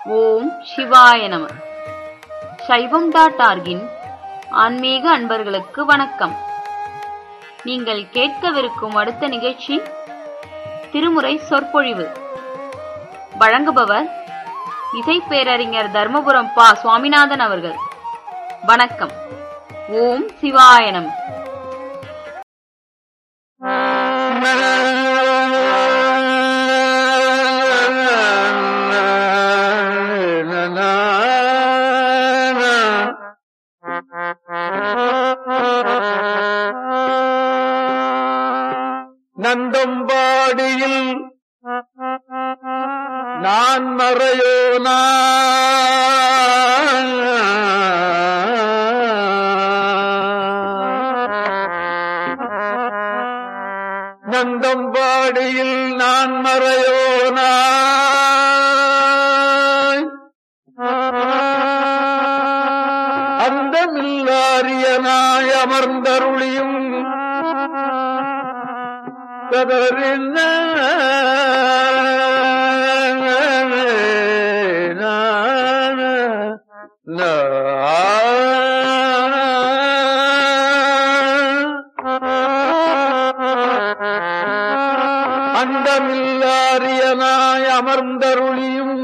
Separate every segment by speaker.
Speaker 1: ஓம் சிவாய நம சைவம் டாட் ஆர்கின் ஆன்மீக அன்பர்களுக்கு வணக்கம் நீங்கள் கேட்கவிருக்கும் அடுத்த நிகழ்ச்சி திருமுறை சொற்பொழிவு வழங்குபவர் இசை பேரறிஞர் தர்மபுரம் பா சுவாமிநாதன் அவர்கள் வணக்கம் ஓம் சிவாய நம
Speaker 2: நந்தம்பாடியில் நான் மறையோனா நந்தம்பாடியில் நான் மறையோனா அந்தமில்லாரியனாய் அமர்ந்தருளியும் கதறின அண்டமில்லாரியனாய் அமர்ந்தருளியும்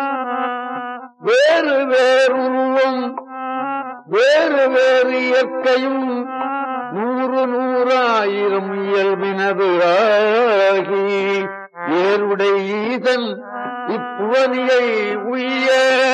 Speaker 2: வேறு வேறுருவம் வேறு வேறு இயற்கையும் நூறு நூறாயிரம் இயல்பினது ஆகி ஏருடை ஈதன் இப்புவனியை உய்ய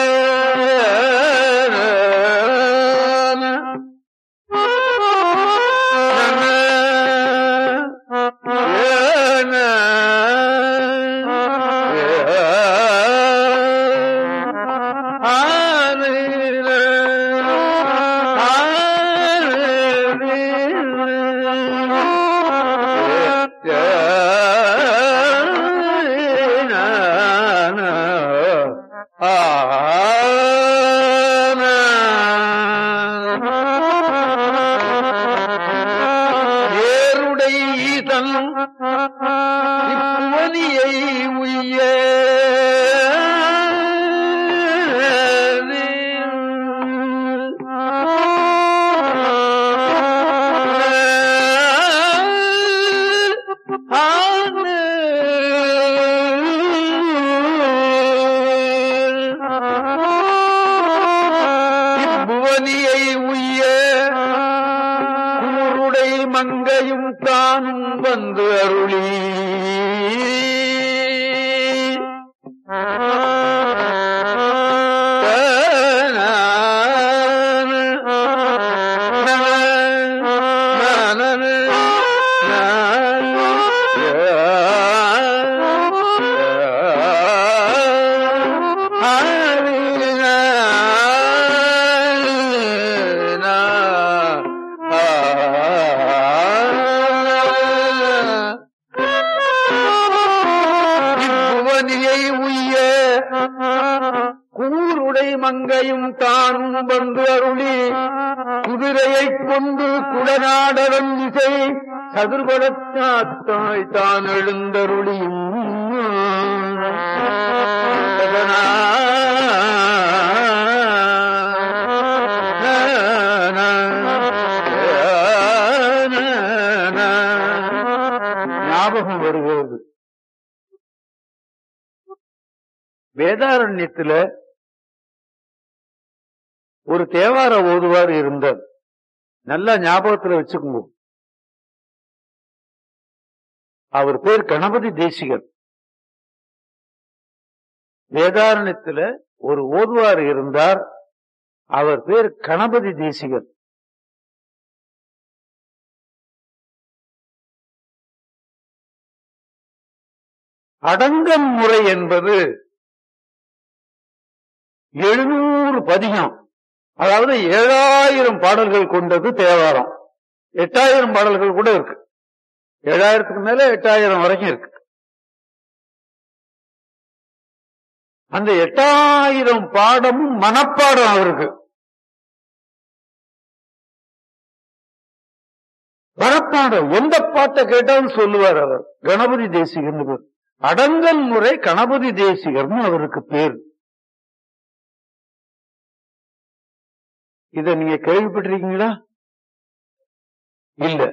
Speaker 2: ஏருடை ஈதன் இப்புவனியை உய்ய இப்புவனியை உய்ய கூருடை மங்கையும் தானும் வந்து அருளி இப்புவனியை உய்ய கூருடை மங்கையும் தானும் வந்து அருளி குதிரையைக் கொண்டு குடநாடவன் இசை சதுர்படத்தாய் தான் எழுந்தருளியும் ஞாபகம் வருகிறது வேதாரண்யத்துல ஒரு தேவார ஓதுவார் இருந்தார் நல்லா ஞாபகத்துல வச்சுக்கோங்க அவர் பேர் கணபதி தேசிகர் வேதாரண்யத்துல ஒரு ஓதுவார் இருந்தார் அவர் பேர் கணபதி தேசிகர் அடங்கம் முறை என்பது எழுநூறு பதிகம் அதாவது ஏழாயிரம் பாடல்கள் கொண்டது தேவாரம் எட்டாயிரம் பாடல்கள் கூட இருக்கு ஏழாயிரத்துக்கு மேல எட்டாயிரம் வரைக்கும் இருக்கு அந்த எட்டாயிரம் பாடமும் மனப்பாடம் அவருக்கு மனப்பாடம் எந்த பாட்டை கேட்டாலும் சொல்லுவார் அவர் கணபதி தேசிகர்னு பேர் அடங்கல் முறை கணபதி தேசிகர்னு அவருக்கு பேர் இத நீங்க கேள்விப்பட்டிருக்கீங்களா இல்ல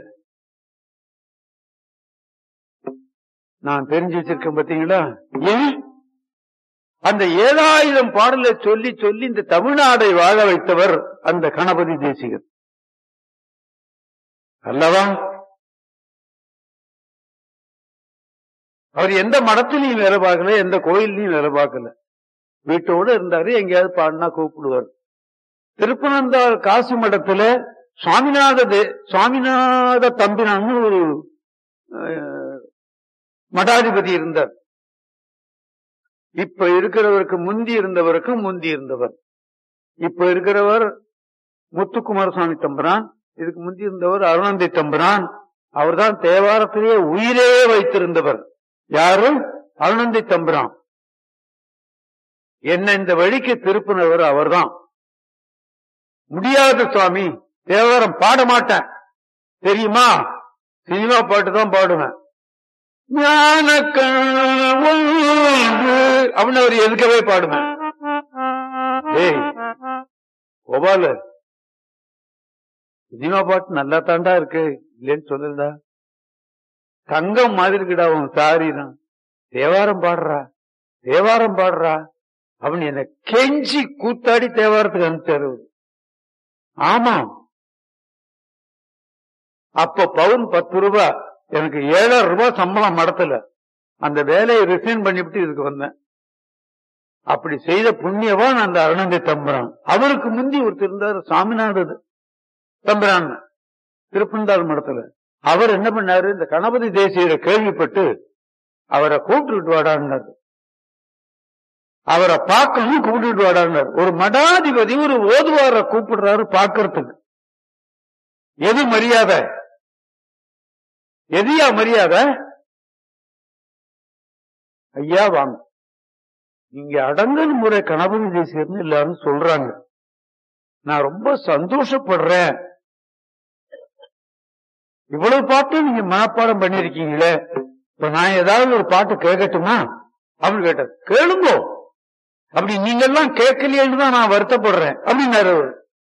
Speaker 2: நான் தெரிஞ்சு வச்சிருக்கேன் பாத்தீங்களா ஏன் அந்த ஏழாயிரம் பாடலை சொல்லி சொல்லி இந்த தமிழ்நாடை வாழ வைத்தவர் அந்த கணபதி தேசிகர் அல்லவா அவர் எந்த மடத்திலையும் வேலை பார்க்கல எந்த கோயிலையும் வேலை பார்க்கல வீட்டோடு இருந்தாரு எங்கேயாவது பாடினா கூப்பிடுவார் திருப்பனந்தாள் காசி மடத்துல சுவாமிநாத தே- சுவாமிநாத தம்பினான்னு ஒரு அஹ், மடாதிபதி இருந்தார் இப்ப இருக்கிறவருக்கு முந்தி இருந்தவருக்கும் முந்தி இருந்தவர் இப்ப இருக்கிறவர் முத்துக்குமாரசுவாமி தம்பரான் இதுக்கு முந்தி இருந்தவர் அருணந்தி தம்பரான் அவர்தான் தேவாரத்திலேயே உயிரே வைத்திருந்தவர் யாரு அருணந்தி தம்பரான் என்ன இந்த வழிக்கு திருப்பினவர் அவர்தான் முடியாது சுவாமி தேவாரம் பாட மாட்டேன் தெரியுமா சினிமா பாட்டு தான் பாடுவேன் ஞான அப்படின்னு அவர் எதுக்கவே பாடுவேன் ஏய் கோபால சினிமா பாட்டு நல்லா தாண்டா இருக்கு இல்லைன்னு சொல்லலடா தங்கம் மாதிரி இருக்குடா உன் சாரி தான் தேவாரம் பாடுறா தேவாரம் பாடுறா அப்படின்னு என்ன கெஞ்சி கூத்தாடி தேவாரத்துக்கு அனுப்பிச்சாரு அவரு. ஆமா அப்ப பவுன் பத்து ரூபாய் எனக்கு ஏழாயிரம் ரூபாய் சம்பளம் மடத்துல அந்த வேலையை ரிசைன் பண்ணிவிட்டு இதுக்கு வந்தேன் அப்படி செய்த புண்ணியவான் அந்த அருணந்தி தம்பரான் அவருக்கு முந்தி ஒருத்தர் இருந்தார் சாமிநாத தம்பரான் திருப்பந்தாள் மடத்துல அவர் என்ன பண்ணாரு இந்த கணபதி தேசியரை கேள்விப்பட்டு அவரை கூப்பிட்டுட்டு வாடான்னாரு அவரை பார்க்கணும் கூப்பிட்டுட்டு வாடான்னாரு ஒரு மடாதிபதி ஒரு ஓதுவார கூப்பிடுறாரு பார்க்கறதுக்கு எது மரியாதை எதியா மரியாதை ஐயா வாங்க நீங்க அடங்கல் முறை கணபதி தேசியர்னு எல்லாரும் சொல்றாங்க நான் ரொம்ப சந்தோஷப்படுறேன் இவ்வளவு பாட்டு நீங்க மனப்பாடம் பண்ணிருக்கீங்களே இப்ப நான் ஏதாவது ஒரு பாட்டு கேட்கட்டுமா அப்படின்னு கேட்டார் கேளுங்கோ அப்படி நீங்க எல்லாம் கேட்கலையேன்னு தான் நான் வருத்தப்படுறேன் அப்படின்னாரு அவரு.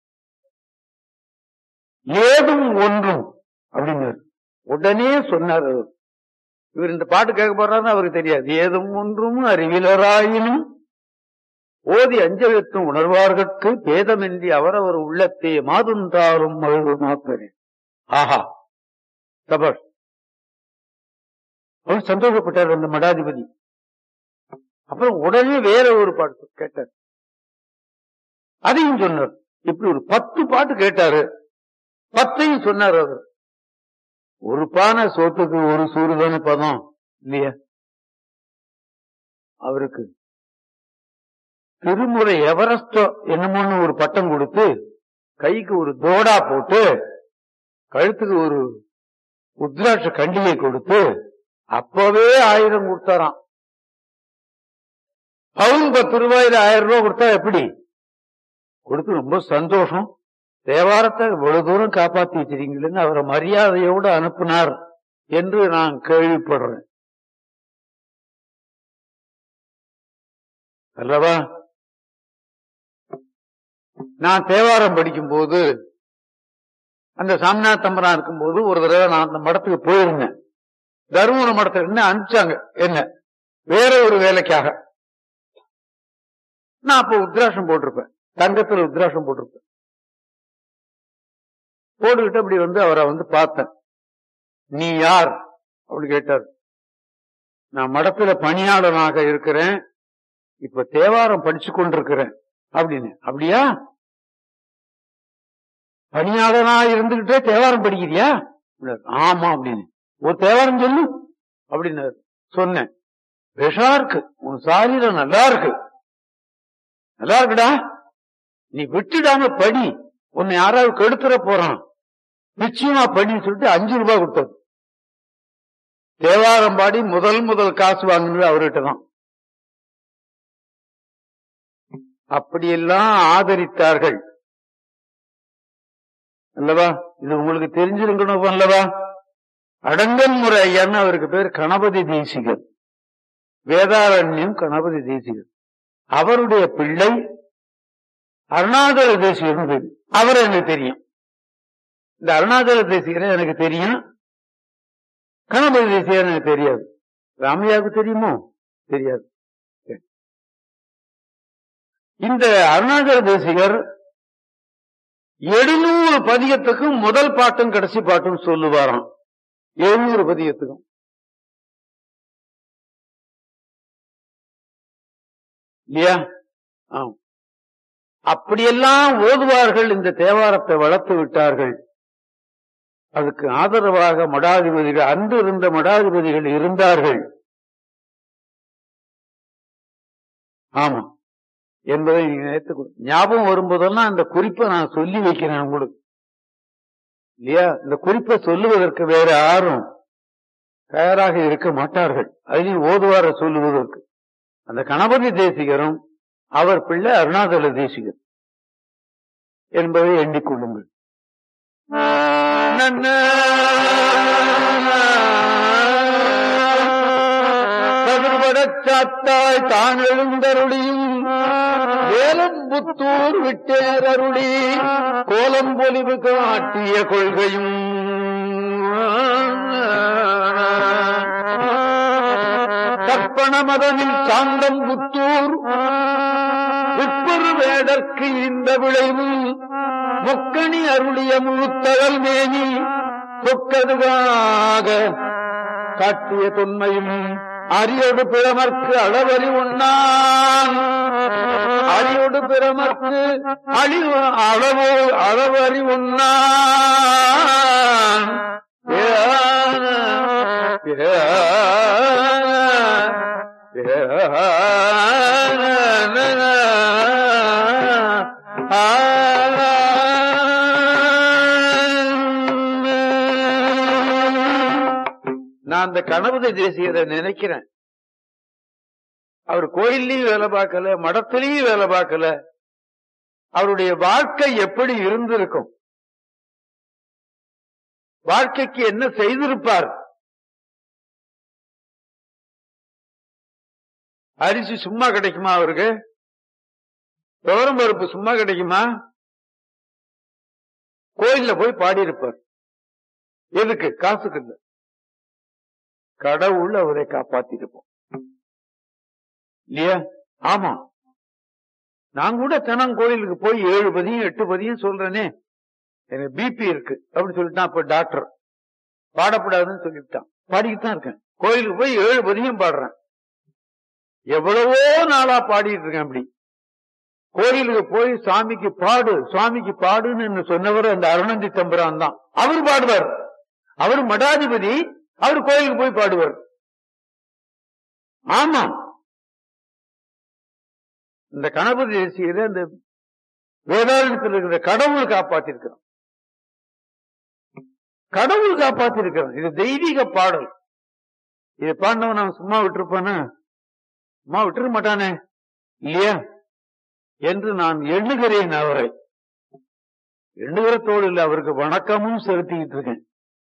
Speaker 2: ஏதும் ஒன்றும் அப்படின்னாரு உடனே சொன்னார் அவர் இவர் இந்த பாட்டு கேட்க போறாருன்னு அவருக்கு தெரியாது ஏதும் ஒன்றும் அறிவிலராயினும் ஓதி அஞ்சலித்தும் உணர்வார்கட்கு பேதமின்றி அவரவர் உள்ளத்தே மாதுந்தாரும் மகிழ்வுமாப்பரே ஆஹா சபர் அவர் சந்தோஷப்பட்டார் அந்த மடாதிபதி அப்புறம் உடனே வேற ஒரு பாட்டு கேட்டார் அதையும் சொன்னார் இப்படி ஒரு பத்து பாட்டு கேட்டாரு பத்தையும் சொன்னார் அவர் ஒரு பானை சோத்துக்கு ஒரு சூறுதான பதம் இல்லையா அவருக்கு திருமுறை எவரஸ்டோ என்னமோன்னு ஒரு பட்டம் கொடுத்து கைக்கு ஒரு தோடா போட்டு கழுத்துக்கு ஒரு உத்ராட்ச கண்டிகை கொடுத்து அப்பவே ஆயிரம் கொடுத்தாராம் பவுன் பத்து ரூபாயில ஆயிரம் ரூபாய் கொடுத்தா எப்படி கொடுத்து ரொம்ப சந்தோஷம் தேவாரத்தை இவ்வளவு தூரம் காப்பாத்தி வச்சிருக்கீங்களேன்னு அவரை மரியாதையோடு அனுப்புனார் என்று நான் கேள்விப்படுறேன் அல்லவா நான் தேவாரம் படிக்கும் போது அந்த சாமிநாத் தம்பரா இருக்கும்போது ஒரு தடவை நான் அந்த மடத்துக்கு போயிருந்தேன் தருமபுர மடத்துல என்ன அனுப்பிச்சாங்க என்ன வேற ஒரு வேலைக்காக நான் அப்ப உத்ராஷம் போட்டிருப்பேன் தங்கத்துல உத்ராஷம் போட்டிருப்பேன் போட்டுக்கிட்டு அப்படி வந்து அவரை வந்து பார்த்தேன் நீ யார் அப்படி கேட்டார் நான் மடத்துல பணியாளனாக இருக்கிறேன் இப்ப தேவாரம் படிச்சு கொண்டிருக்கிறேன் அப்படின்னு அப்படியா பணியாளனா இருந்துகிட்டே தேவாரம் படிக்கிறியா அப்படின்னாரு. ஆமா அப்படின்னு ஒரு தேவாரம் சொல்லு அப்படின்னாரு சொன்னேன் விஷா இருக்கு உன் சாரீரம் நல்லா இருக்கு நல்லா இருக்குடா நீ விட்டுடாம படி உன்னை யாராவது கெடுத்துற போறான் நிச்சயமா படின்னு சொல்லிட்டு அஞ்சு ரூபாய் கொடுத்தது தேவாரம் பாடி முதல் முதல் காசு வாங்கினது அவர்கிட்ட தான் அப்படியெல்லாம் ஆதரித்தார்கள் அல்லவா இது உங்களுக்கு தெரிஞ்சிருக்கணும் அல்லவா அடங்கல் முறை ஐயான்னு அவருக்கு பேர் கணபதி தேசிகர் வேதாரண்யம் கணபதி தேசிகர் அவருடைய பிள்ளை அருணாதர தேசிகர்னு பேரு அவரை எனக்கு தெரியும் இந்த அருணாச்சல தேசிகரை எனக்கு தெரியும் கணபதி தேசிகர் எனக்கு தெரியாது ராமையாவுக்கு தெரியுமோ தெரியாது சரி. இந்த அருணாச்சல தேசிகர் எழுநூறு பதியத்துக்கும் முதல் பாட்டும் கடைசி பாட்டும் சொல்லுவாராம் எழுநூறு பதியத்துக்கும் இல்லையா ஆம் அப்படியெல்லாம் ஓதுவார்கள் இந்த தேவாரத்தை வளர்த்து விட்டார்கள் அதுக்கு ஆதரவாக மடாதிபதிகள் அன்று இருந்த மடாதிபதிகள் இருந்தார்கள் ஆமா என்பதை நீங்க நினைத்துக் கொள்~ ஞாபகம் வரும்போதெல்லாம் அந்த குறிப்பை நான் சொல்லி வைக்கிறேன் உங்களுக்கு இல்லையா இந்த குறிப்பை சொல்லுவதற்கு வேற யாரும் தயாராக இருக்க மாட்டார்கள் அதிலும் ஓதுவார சொல்லுவதற்கு அந்த கணபதி தேசிகரும் அவர் பிள்ளை அருணாச்சல தேசிகர் என்பதை எண்ணிக்கொள்ளுங்கள் கதிர்படச் சாத்தாய் தான் எழுந்தருளியும் வேலம்புத்தூர் விட்டேரருளி கோலம் பொலிவு காட்டிய கொள்கையும் கற்பன மதனில் சாந்தம் புத்தூர் உட்பொரு வேடற்கு இந்த விளைவு முக்கணி அருளிய முழுத்தகல் மேனி சொக்கதுகாக காட்டிய தொன்மையும் அரியோடு பிறமர்க்கு அளவறி உண்ணான் அரியோடு பிறமர்க்கு அழி அளவு அளவறி உண்ணான் ஏன, நான் அந்த கணபதி தேசியரை நினைக்கிறேன் அவர் கோயில்லையும் வேலை பார்க்கல மடத்திலையும் வேலை பார்க்கல அவருடைய வாழ்க்கை எப்படி இருந்திருக்கும் வாழ்க்கைக்கு என்ன செய்திருப்பார் அரிசி சும்மா கிடைக்குமா அவருக்கு துவரம் பருப்பு சும்மா கிடைக்குமா கோயில்ல போய் பாடியிருப்பார் எதுக்கு காசுக்கு இல்ல கடவுள் அவரை காப்பாத்திருப்போம் இல்லையா ஆமா நான் கூட தினம் கோயிலுக்கு போய் ஏழு பதியும் எட்டு பதியும் சொல்றேனே எனக்கு பிபி இருக்கு அப்படின்னு சொல்லிட்டான் அப்ப டாக்டர் பாடப்படாதுன்னு சொல்லிவிட்டான் பாடிக்கிட்டு தான் இருக்கேன் கோயிலுக்கு போய் ஏழு பதியும் பாடுறேன் எவ்வளவோ நாளா பாடிட்டு இருக்கேன் அப்படி கோயிலுக்கு போய் சாமிக்கு பாடு சுவாமிக்கு பாடுன்னு சொன்னவர் அந்த அருணந்தி தம்புரான் தான் அவர் பாடுவார் அவர் மடாதிபதி அவர் கோயிலுக்கு போய் பாடுவார் ஆமா இந்த கணபதி தேசியத இந்த வேதாளத்தில் இருக்கிற கடவுள் காப்பாத்திருக்கிறோம் கடவுள் காப்பாத்திருக்கிறோம் இது தெய்வீக பாடல் இது பாடினவன் நான் சும்மா விட்டுருப்பானே சும்மா விட்டுற மாட்டானே இல்லையா என்று நான் எண்ணுகிறேன் அவரை எண்ணுகிறத்தோடு இல்லை அவருக்கு வணக்கமும் செலுத்திக்கிட்டு இருக்கேன்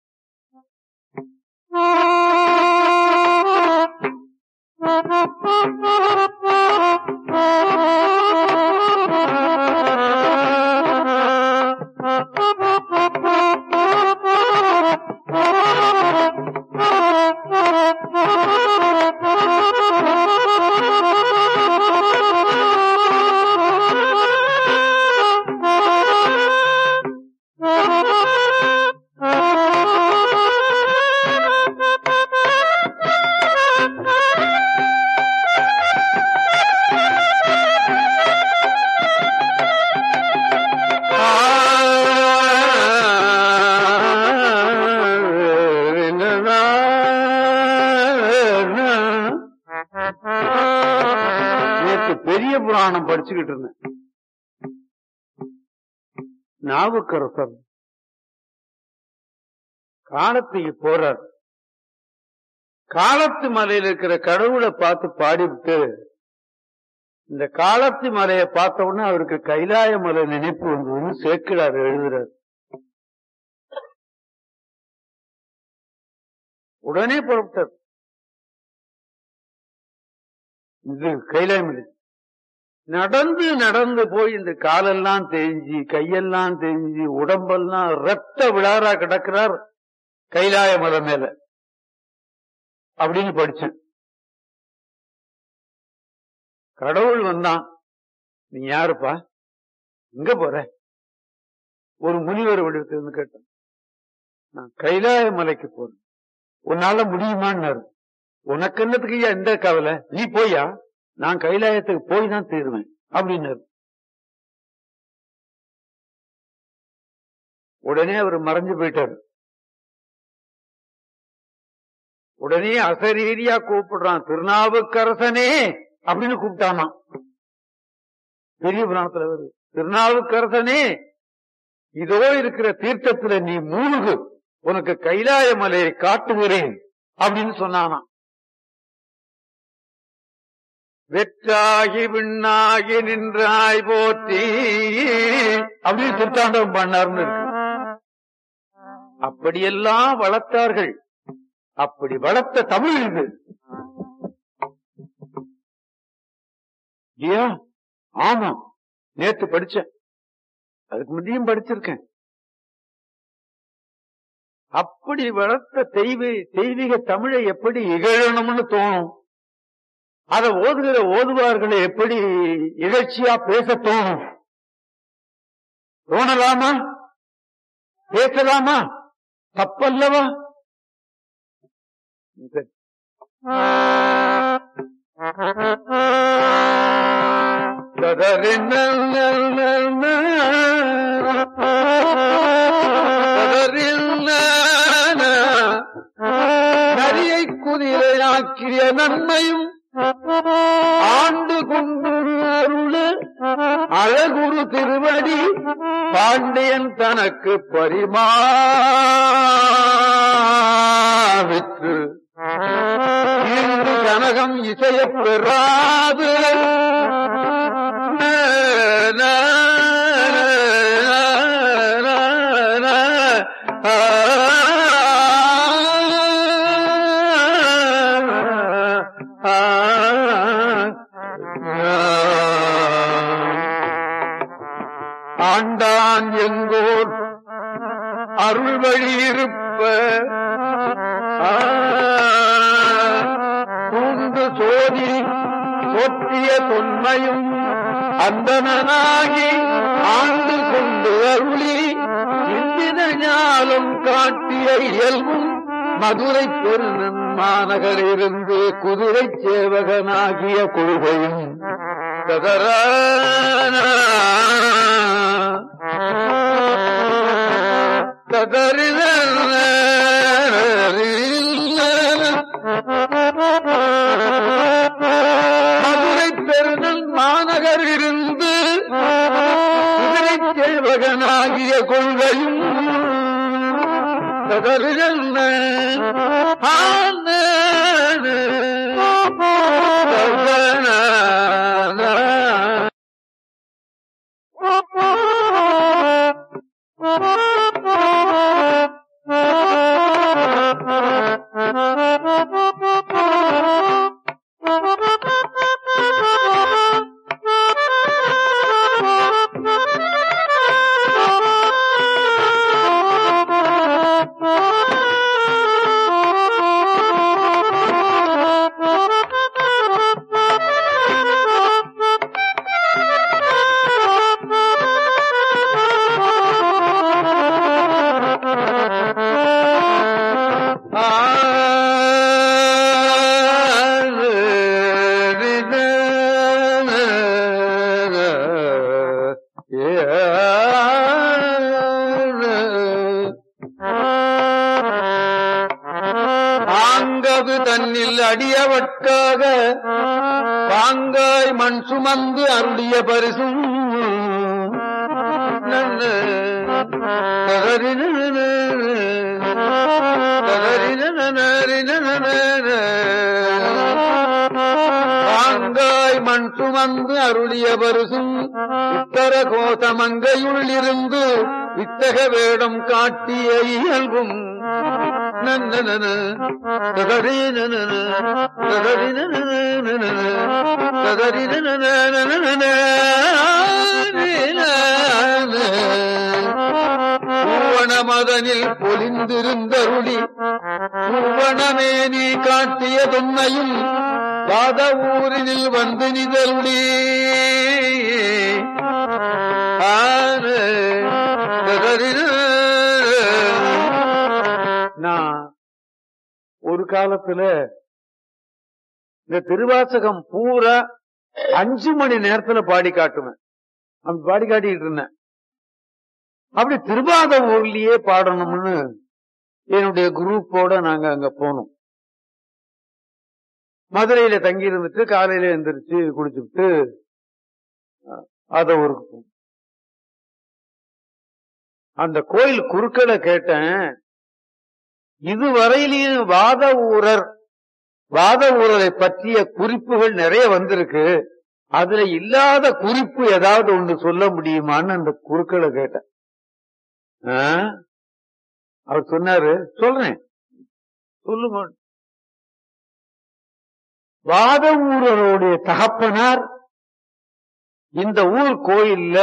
Speaker 2: நேற்று பெரிய புராணம் படிச்சுக்கிட்டு இருந்தேன் நாவுக்கரசர் காலத்துக்கு போறார் காலத்து மலையில இருக்கிற கடவுளை பார்த்து பாடிவிட்டு இந்த காலத்து மலையை பார்த்த உடனே அவருக்கு கைலாய மலை நினைப்பு வந்ததுன்னு சேக்கிடார் எழுதுறார் உடனே புறப்பட்டார் இது கைலாய மலை நடந்து நடந்து போய் இந்த காலெல்லாம் தேஞ்சி கையெல்லாம் தேஞ்சி உடம்பெல்லாம் ரத்த விழாரா கிடக்கிறார் கைலாய மலை மேல அப்படின்னு படிச்சேன் கடவுள் வந்தான் நீ யாருப்பா எங்க போற ஒரு முனிவர் வடிவத்திலிருந்து கேட்டேன் நான் கைலாய மலைக்கு போறேன் உன்னால முடியுமான்னாரு உனக்கு என்னத்துக்கு ஐயா எந்த கவலை நீ போயா நான் கைலாயத்துக்கு போய் தான் தீருவேன் அப்படின்னாரு உடனே அவர் மறைஞ்சு போயிட்டாரு உடனே அசரீரியா கூப்பிடுறான் திருநாவுக்கரசனே அப்படின்னு கூப்பிட்டானா பெரிய புராணத்துல வருது திருநாவுக்கரசனே இதோ இருக்கிற தீர்த்தத்துல நீ மூழ்கு உனக்கு கைலாய மலையை காட்டுகிறேன் அப்படின்னு சொன்னானா வெற்றாகி விண்ணாகி நின்றாய் போற்றி அப்படின்னு திருத்தாண்டவம் பண்ணார்னு இருக்கு அப்படியெல்லாம் வளர்த்தார்கள் அப்படி வளர்த்த தமிழ் இது ஐயா ஆமா நேத்து படிச்சேன் அதுக்கு முந்தையும் படிச்சிருக்கேன் அப்படி வளர்த்த தெய்வ தெய்வீக தமிழை எப்படி இகழணும்னு தோணும் அதை ஓதுகிற ஓதுவார்களை எப்படி இகழ்ச்சியா பேச தோணும் தோணலாமா பேசலாமா தப்பல்லவா சரி. நரியை குதிரையாக்கிய நன்மையும் ஆண்டு கொண்டு அருளு அழகுரு திருவடி பாண்டியன் தனக்கு பரிமாவிற்று இன்று கனகம் இசையப் பெறாது ஆண்டான் எங்கோர் அருள் வழி இருப்ப தூண்டு சோதி சொத்திய தொன்மையும் அந்தனாகி ஆண்டு கொண்டு அருளி இந்தின ஞானம் காட்டிய இயல்பும் மதுரை பெருநன் மாநகரிலிருந்து குதிரை சேவகனாகிய கொள்கையும் ததரான மதுரை பெருநல் மாநகர் இருந்து குதிரை சேவகனாகிய கொள்கையும் ததறின ஆன ஆங்கது தன்னில் அடியவட்காக பாங்காய் மண் சுமந்து அருளிய பரிசும் பாங்காய் மண் சுமந்து அருளிய பரிசும் உத்தர கோசமங்கையுள் இருந்து வித்தக வேடம் காட்டிய இயல்பும் நன்னனன, ததரி நனன, ததரி நனன, ததரி நனன, பூவணமதனில் பொலிந்திருந்தருளி பூவணமே நீ காட்டிய தொன்மையும் வாத ஊரினில் வந்து நிதருளி ஆனே, ததரின. நான் ஒரு காலத்துல இந்த திருவாசகம் பூரா அஞ்சு மணி நேரத்துல பாடி காட்டுவேன் அப்படி பாடி காட்டிட்டு இருந்தேன் அப்படி திருவாத ஊர்லயே பாடணும்னு என்னுடைய குரூப்போட நாங்க அங்க போனோம் மதுரையில தங்கி இருந்துட்டு காலையில எந்திரிச்சு குடிச்சுட்டு அத ஊருக்கு போனோம் அந்த கோயில் குறுக்களை கேட்டேன் இதுவரையிலையும் வாத ஊரர் வாத ஊரரை பற்றிய குறிப்புகள் நிறைய வந்திருக்கு அதுல இல்லாத குறிப்பு ஏதாவது ஒன்று சொல்ல முடியுமான்னு அந்த குறுக்களை கேட்டேன் ஆ? அவர் சொன்னாரு சொல்றேன் சொல்லுங்க வாத ஊரருடைய தகப்பனார் இந்த ஊர் கோயில்ல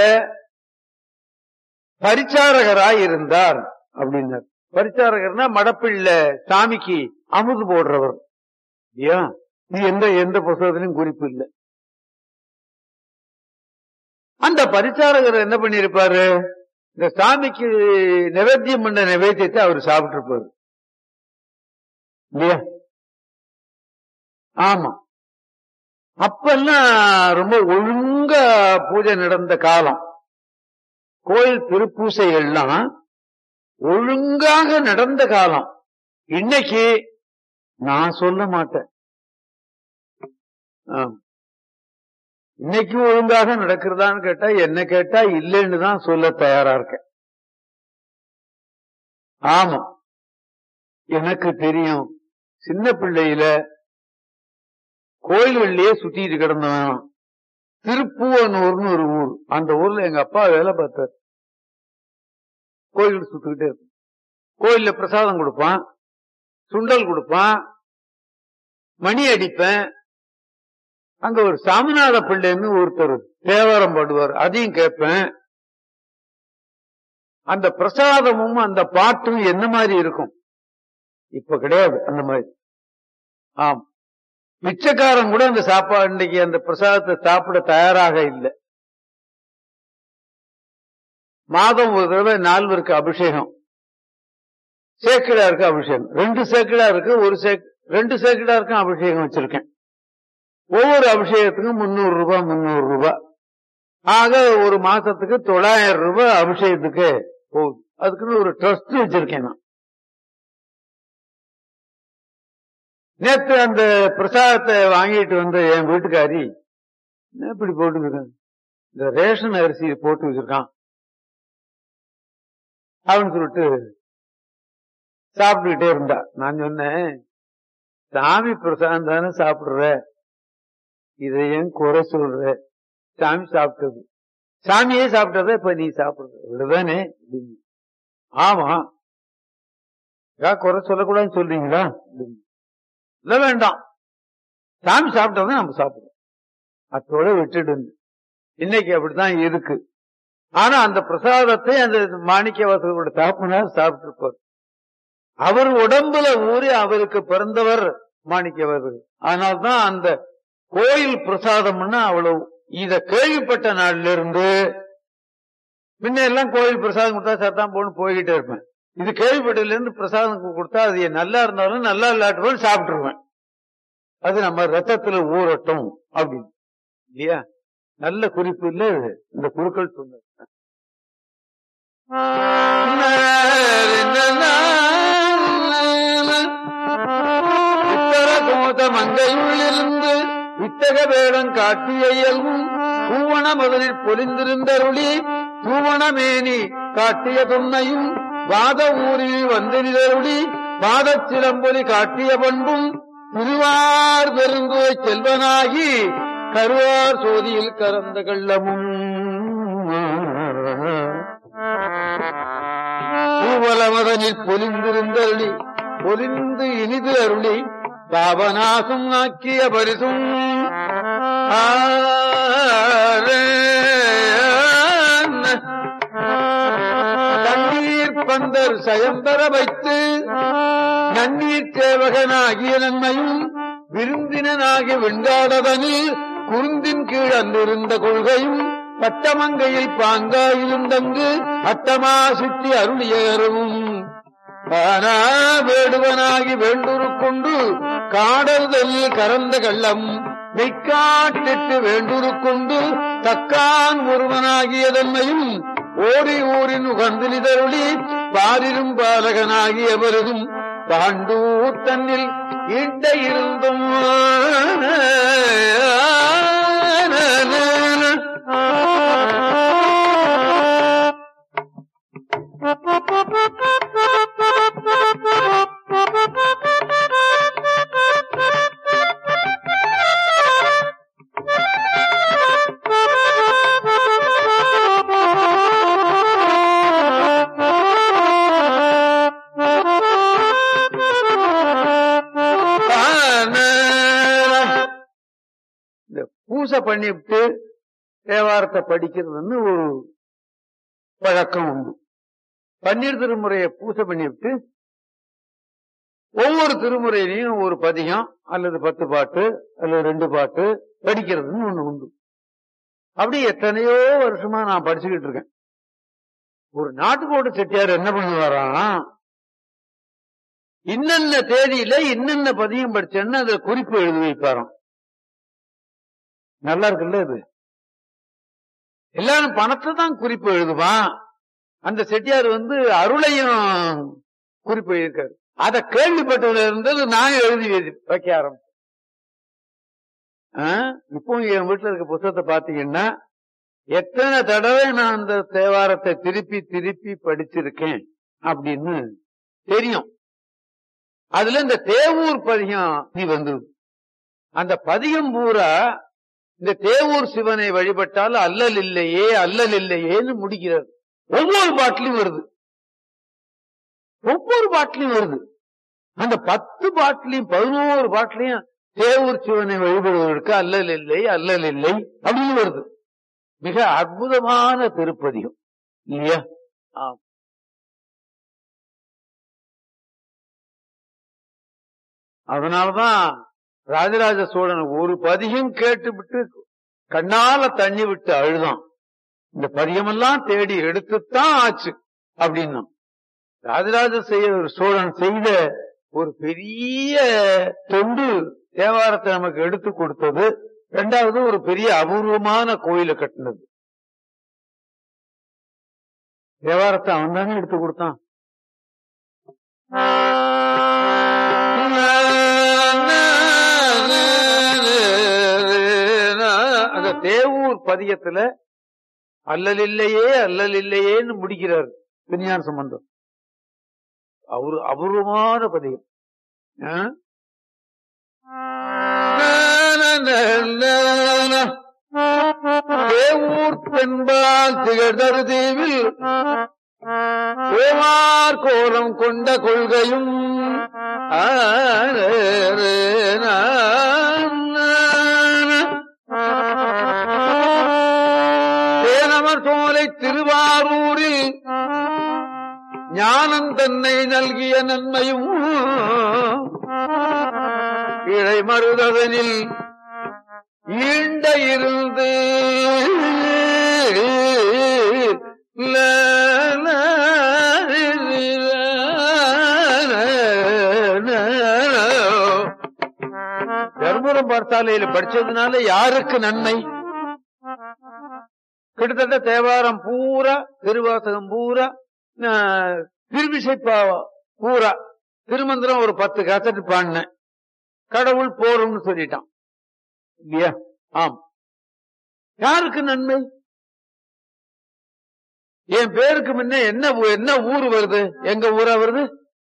Speaker 2: பரிச்சாரகராய் இருந்தார் அப்படின்னார் பரிச்சாரகர்னா மடப்பிள்ள சாமிக்கு அமுது போடுறவர் ஏன் இது எந்த எந்த புத்தகத்திலும் குறிப்பு இல்லை அந்த பரிச்சாரகர் என்ன பண்ணிருப்பாரு இந்த சாமிக்கு நிவேத்தியம் பண்ண நிவேத்தியத்தை அவர் சாப்பிட்டு இருப்பாரு இல்லையா ஆமா அப்பெல்லாம் ரொம்ப ஒழுங்கா பூஜை நடந்த காலம் கோயில் திருப்பூசைகள்லாம் ஒழுங்காக நடந்த காலம் இன்னைக்கு நான் சொல்ல மாட்டேன் ஆம். இன்னைக்கு ஒழுங்காக நடக்கிறதான்னு கேட்டா என்ன கேட்டா இல்லைன்னு தான் சொல்ல தயாரா இருக்கேன் ஆமா எனக்கு தெரியும் சின்ன பிள்ளையில கோயில்கள்லயே சுத்திட்டு கிடந்தவன் திருப்பூவனூர்னு ஒரு ஊர் அந்த ஊர்ல எங்க அப்பா வேலை பார்த்தார் கோயில் சுத்திக்கிட்டே இருக்கும் கோயில்ல பிரசாதம் கொடுப்பான் சுண்டல் கொடுப்பான் மணி அடிப்பேன் அங்க ஒரு சாமிநாத பிள்ளைன்னு ஒருத்தர் தேவாரம் பாடுவார் அதையும் கேட்பேன் அந்த பிரசாதமும் அந்த பாட்டும் என்ன மாதிரி இருக்கும் இப்ப கிடையாது அந்த மாதிரி ஆம் பிச்சைக்காரன் கூட அந்த சாப்பாடு இன்னைக்கு அந்த பிரசாதத்தை சாப்பிட தயாராக இல்லை மாதம் ஒரு தடவை நால்வருக்கு அபிஷேகம் சேக்கிடாருக்கு அபிஷேகம் ரெண்டு சேக்கிடா இருக்கு ஒரு சேக் ரெண்டு சேக்கிடாருக்கும் அபிஷேகம் வச்சிருக்கேன் ஒவ்வொரு அபிஷேகத்துக்கும் முன்னூறு ரூபாய் முன்னூறு ரூபாய் ஆக ஒரு மாசத்துக்கு தொள்ளாயிரம் ரூபாய் அபிஷேகத்துக்கு போகுது அதுக்குன்னு ஒரு ட்ரஸ்ட் வச்சிருக்கேன் நான் நேத்து அந்த பிரசாதத்தை வாங்கிட்டு வந்த என் வீட்டுக்காரி என்ன இப்படி போட்டு இந்த ரேஷன் அரிசி போட்டு வச்சிருக்கான் அப்படின்னு சொல்லிட்டு சாப்பிட்டுக்கிட்டே இருந்தா நான் சொன்னேன் சாமி பிரசாதம் தானே சாப்பிடுற இதை ஏன் குறை சொல்ற சாமி சாப்பிட்டது சாமியே சாப்பிட்டத இப்ப நீ சாப்பிடுற இவ்வளவுதானே அப்படின்னு. ஆமா ஏன் குறை சொல்லக்கூடாதுன்னு சொல்றீங்களா அப்படின்னு. இல்ல வேண்டாம் சாமி சாப்பிட்டதை நம்ம சாப்பிடுறோம் அத்தோட விட்டுட்டு இருந்து. இன்னைக்கு அப்படித்தான் இருக்கு ஆனா அந்த பிரசாதத்தை அந்த மாணிக்க வாசகரோட தாப்பனார் சாப்பிட்டு இருப்பார் அவர் உடம்புல ஊறி அவருக்கு பிறந்தவர் மாணிக்கவாசகர் அதனால்தான் அந்த கோயில் பிரசாதம்னா அவ்வளவு இத கேள்விப்பட்ட நாள்ல இருந்து முன்ன எல்லாம் கோயில் பிரசாதம் கொடுத்தா சத்தான் போன்னு போய்கிட்டே இருப்பேன் இது கேள்விப்பட்டதுல இருந்து பிரசாதம் கொடுத்தா அது நல்லா இருந்தாலும் நல்லா இல்லாட்டுவோம் சாப்பிட்டுருவேன் அது நம்ம ரத்தத்துல ஊறட்டும் அப்படின்னு இல்லையா நல்ல குறிப்பு இல்ல இது இந்த குருக்கள் சொன்னது உத்தர மங்கையுள்ளிருந்து வித்தக வேடம் காட்டிய இயல்பும் பூவண முதலில் பொலிந்திருந்தருளி பூவணமேனி காட்டிய தொன்மையும் வாத ஊரில் வந்து நிதருளி வாதச் சிலம்பொலி காட்டிய பண்பும் திருவார் பெருந்துவை செல்வனாகி கருவார் சோதியில் கறந்த கள்ளமும் பூவலமதனில் பொலிந்திருந்தருளி பொலிந்து இனிது அருளி பாவநாசம் ஆக்கிய பரிசும் தண்ணீர் பந்தர் சயம்பர வைத்து நன்னீர் சேவகனாகிய நன்மையும் விருந்தினனாகி வெண்டாடதனில் குருந்தின் கீழ் அன்றிருந்த கொள்கையும் பட்டமங்கையில் பாங்காயிருந்தங்கு அட்டமா சுற்றி அருளியரும் ஆனா வேடுவனாகி வேண்டுரு கொண்டு காடல்தலில் கறந்த கள்ளம் மெய்க்காட்டிட்டு வேண்டுரு கொண்டு தக்கான் ஒருவனாகியதன்மையும் ஓடி ஊரின் உகந்திலிதருளி பாரிரும் பாலகனாகியவரும் பாண்டூர் தன்னில் ஈண்ட இருந்தும் இந்த பூசை பண்ணிவிட்டு தேவாரத்தை படிக்கிறதுன்னு ஒரு பழக்கம் உண்டு பன்னீர் திருமுறையை பூசை பண்ணிவிட்டு ஒவ்வொரு திருமுறையிலையும் ஒரு பதிகம் அல்லது பத்து பாட்டு அல்லது ரெண்டு பாட்டு படிக்கிறதுன்னு ஒண்ணு உண்டு அப்படி எத்தனையோ வருஷமா நான் படிச்சுக்கிட்டு இருக்கேன் ஒரு நாட்டுக்கோட்டு செட்டியார் என்ன பண்ணுவாராம் இன்னென்ன தேதியில இன்னென்ன பதியம் படிச்சேன்னு அதுல குறிப்பு எழுதி வைப்பாராம் நல்லா இருக்குல்ல இது எல்லாரும் பணத்தை தான் குறிப்பு எழுதுவான் அந்த செட்டியார் வந்து அருளையும் குறிப்பு எழுதியிருக்காரு அதை கேள்விப்பட்டதுல இருந்தது நான் எழுதி வைத்து- வைக்க ஆரம்பிச்சேன் ஆ? இப்போ என் வீட்டுல இருக்க புத்தகத்தை பாத்தீங்கன்னா எத்தனை தடவை நான் அந்த தேவாரத்தை திருப்பி திருப்பி படிச்சிருக்கேன் அப்படின்னு தெரியும் அதுல இந்த தேவூர் பதிகம் நீ வந்தது அந்த பதிகம் பூரா இந்த தேவூர் சிவனை வழிபட்டால் அல்லல் இல்லையே அல்லல் இல்லையேன்னு முடிக்கிறது ஒவ்வொரு பாட்டிலையும் வருது ஒவ்வொரு பாட்டிலையும் வருது அந்த பத்து பாட்டிலையும் பதினோரு பாட்டிலையும் தேவூர் சிவனை வழிபடுவதற்கு அல்லல் இல்லை அல்லல் இல்லை அப்படின்னு வருது மிக அற்புதமான திருப்பதிகம் இல்லையா ஆம். அதனாலதான் ராஜராஜ சோழன் ஒரு பதிகம் கேட்டுவிட்டு கண்ணால தண்ணி விட்டு அழுதான் இந்த பதியமெல்லாம் தேடி எடுத்துத்தான் ஆச்சு அப்படின்னா ராஜராஜ செய்ய சோழன் செய்த ஒரு பெரிய தொண்டு தேவாரத்தை நமக்கு எடுத்து கொடுத்தது இரண்டாவது ஒரு பெரிய அபூர்வமான கோயிலை கட்டினது தேவாரத்தை அவன் தானே எடுத்து கொடுத்தான் அந்த தேவூர் பதியத்துல அல்லல் இல்லையே அல்லல் இல்லையேன்னு முடிக்கிறார் விஞ்ஞான சம்பந்தம் அவரு அபூர்வமான பதியம் ஆ? தேவூர் பெண்பால் திகழ்தரு தீவில் ஓமார் கோலம் கொண்ட கொள்கையும் தேனமர் சோலை திருவாரூரில் ஞானம் தன்னை நல்கிய நன்மையும் இழை மருதனில் ஈண்ட இருந்து ல, ல, தர்மபுரம் பார்த்தாலையில படிச்சதுனால யாருக்கு நன்மை கிட்டத்தட்ட தேவாரம் பூரா திருவாசகம் பூரா ஆஹ், திருவிசைப்பா பூரா திருமந்திரம் ஒரு பத்து காசட்டு பாடினேன் கடவுள் போறோம்னு சொல்லிட்டான் இல்லையா ஆம் யாருக்கு நன்மை என் பேருக்கு முன்ன என்ன ஊ- என்ன ஊர் வருது எங்க ஊரா வருது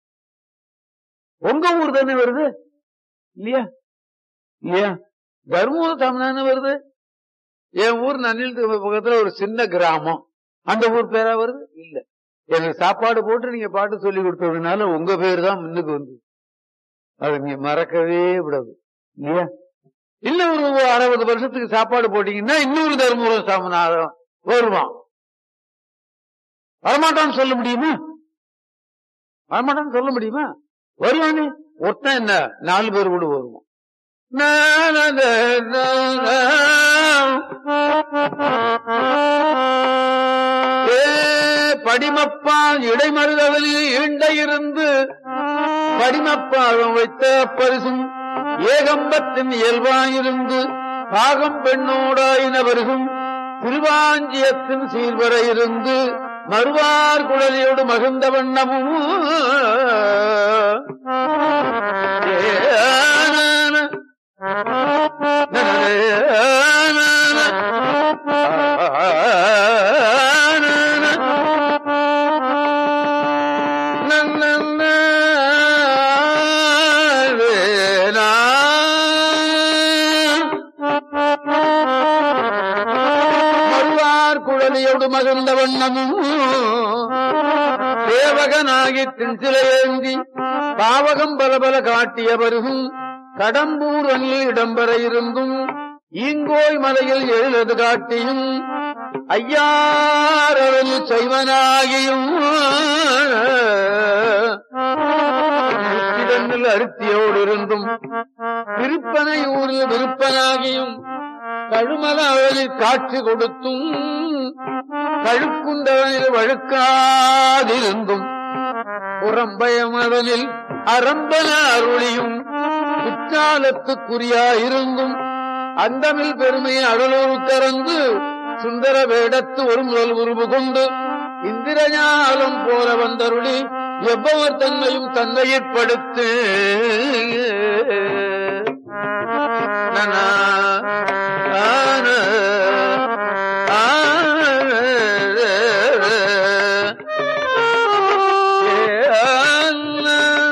Speaker 2: உங்க ஊர் தானே வருது இல்லையா இல்லையா தர்மபுரம் தானே வருது என் ஊர் நன்னில் பக்கத்துல ஒரு சின்ன கிராமம் அந்த ஊர் பேரா வருது இல்ல எனக்கு சாப்பாடு போட்டு நீங்க பாட்டு சொல்லி கொடுத்ததுனால உங்க பேர் தான் முன்னுக்கு வந்து அது நீ மறக்கவே விடாது இல்லையா இன்னும் ஒரு அறுபது வருஷத்துக்கு சாப்பாடு போட்டீங்கன்னா இன்னொரு தர்மபுரம் சாமநாதம் வருவான் வரமாட்டான்னு சொல்ல முடியுமா வரமாட்டான்னு சொல்ல முடியுமா வருவானே ஒருத்தன் என்ன நாலு பேர் கூட வருவான் ஏ படிமப்பால் இடைமருதவலில் ஈண்ட இருந்து படிமப்பாகம் வைத்த பரிசும் ஏகம்பத்தின் இயல்பாயிருந்து பாகம் பெண்ணோடாயின வருகும் திருவாஞ்சியத்தின் சீர்வர இருந்து மறுவார் குழலியோடு மகிழ்ந்த வண்ணமும் மறுவார் குழலியோடு மகிழ்ந்த வண்ணமும் தேவகனாகி தின்சிலையேந்தி பாவகம் பல பல காட்டிய பருகும் கடம்பூர் அணியில் இடம்பெற இருந்தும் ஈங்கோய் மலையில் எழுது காட்டியும் ஐயாரவல் செய்வனாகியும் முத்திடனில் அருத்தியோடு இருந்தும் திருப்பனையூரில் விருப்பனாகியும் கழுமல அழகில் காட்சி கொடுத்தும் கழுக்குண்டவனில் வழுக்காதிருந்தும் புறம்பயமதனில் அரம்பன அருளியும் குற்றாலத்துக்குரியாயிருந்தும் அந்தமில் பெருமை அடலூர் கறந்து சுந்தர வேடத்து ஒரு முதல் உருவு கொண்டு இந்திரஞாலம் போல வந்தருளி எவ்வவர் தன்மையும் தன்மையிற்படுத்து நனா, ஆன, ஆன, ஏ, ஆன.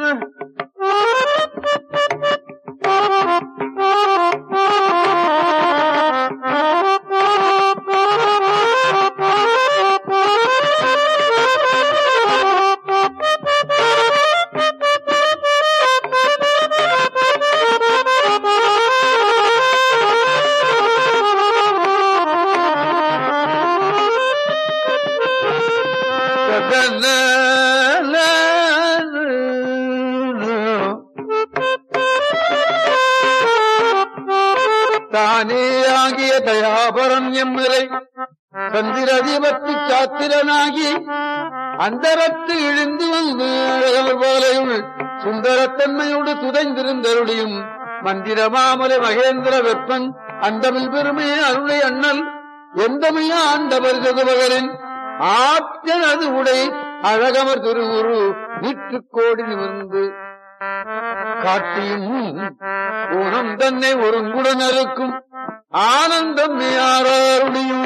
Speaker 2: தானே ஆகிய தயாபரம் எம்மிறை சந்திர தீபத்து சாத்திரனாகி அந்தரத்து இழிந்து வந்து அழகர் போலையுள் சுந்தரத்தன்மையோடு துதைந்திருந்தருளியும் மந்திர மாமலை மகேந்திர வெப்பன் அந்தமில் பெருமையை அருளை அண்ணல் எந்தமையா ஆண்டவர் கதுபகரின் ஆற்றல் அது உடை அழகமர் திருவுரு நீற்று கோடி நிமிர்ந்து காட்டியும் ஊனம் தன்னை ஒருங்குடன் இருக்கும் ஆனந்தம் யாராருடையும்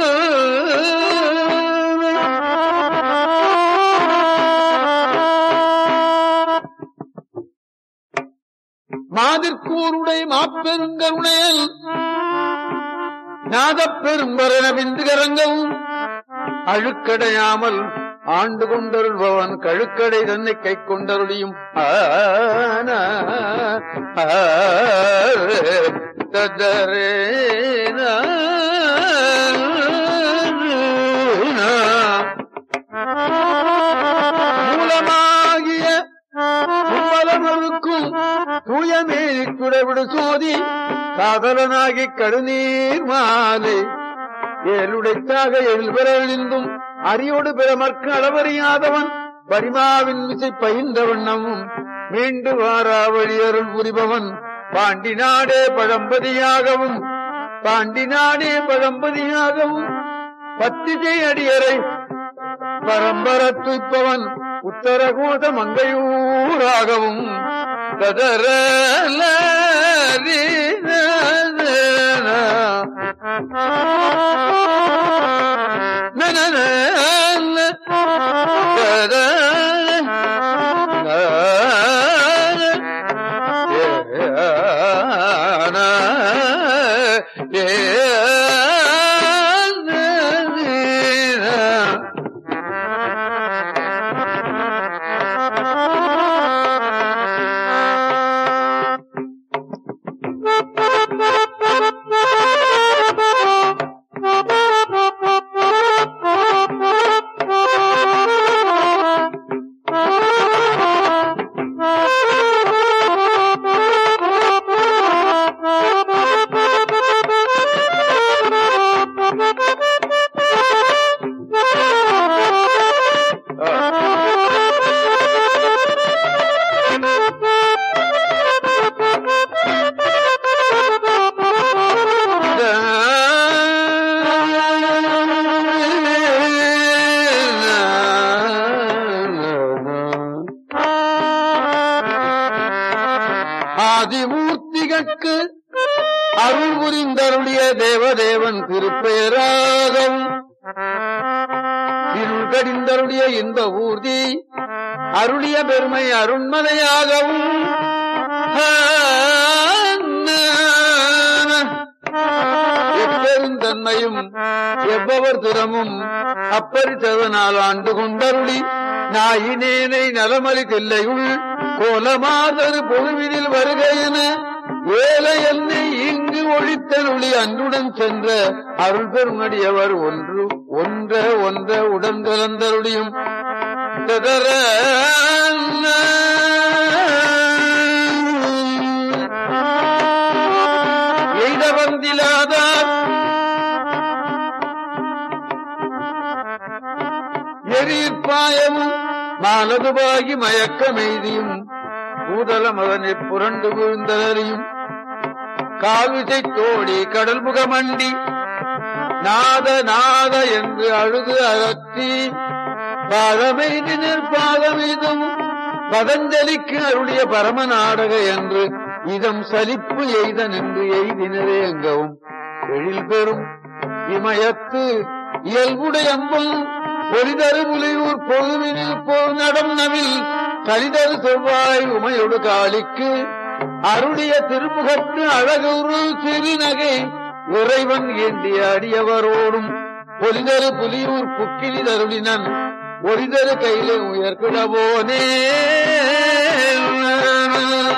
Speaker 2: மாதிற்கூருடை மாப்பெருங்கருணையல் நாதப்பெரும்பரன விந்துகரங்கவும் அழுக்கடையாமல் ஆண்டு கொண்டருள்பவன் கழுக்கடை தன்னை கை கொண்டருளியும் ஆன, ஆ, ததரேன, மூலமாகிய மும்மலமருக்கும் தூயமே குடவிடு சோதி காதலனாகி கடுநீர் மாலை ஏழுடைத்தாக எழுபெறிந்தும் அரியோடு பிறமற்கு அளவறியாதவன் பரிமாவின் விசை பயின்ற வண்ணமும் மீண்டு வாராவழி அருள் புரிபவன் பாண்டி நாடே பழம்பதியாகவும் பாண்டி நாடே பழம்பதியாகவும் பத்திசை அடியரை பரம்பர துய்ப்பவன் உத்தரகோத மங்கையூராகவும் கதர திகழ்க்கு அருள் புரிந்தருளிய தேவதேவன் திருப்பெயராகவும் இருள் கடிந்தருளிய இன்ப ஊர்தி அருளிய பெருமை அருண்மலையாகவும் எப்பெருந்தன்மையும் எவ்வவர் திறமும் அப்பரிசவனால் ஆண்டு கொண்டருளி நாயினேனை நலமறி தில்லையுள் கோலமாதரு பொழுவினில் வருகையென ஏழை என்னை இங்கு ஒழித்தருளி அன்றுடன் சென்ற அருள் பெருமடியவர் ஒன்று ஒன்ற ஒன்ற உடன் கலந்தருளியும் ததர எய்த வந்திலாதார் எரிப்பாயமும் மாலதுபாகி மயக்கமெய்தியும் பூதல மதனை புரண்டு விழுந்தலறியும் கால்விசை தோடி கடல் முகமண்டி நாத நாத என்று அழுது அகற்றி பாதமெய்தி நிற்பாதமெய்தும் பதஞ்சலிக்கு அருளிய பரம நாடக என்று இதம் சலிப்பு எய்த நின்று எய்தினரே எங்கவும் எழில் பெறும் இமயத்து இயல்புடையம்பும் பொறிதரு புலியூர் பொழுவினில் போர் நடம் நவில் கலிதரு செவ்வாய் உமையொடு காளிக்கு அருளிய திருமுகத்து அழகுரு சிறுநகை இறைவன் ஏந்திய அடியவரோடும் பொலிதரு புலியூர் புக்கிலி தருளினன் ஒரிதரு கையில உயர்கிடவோனே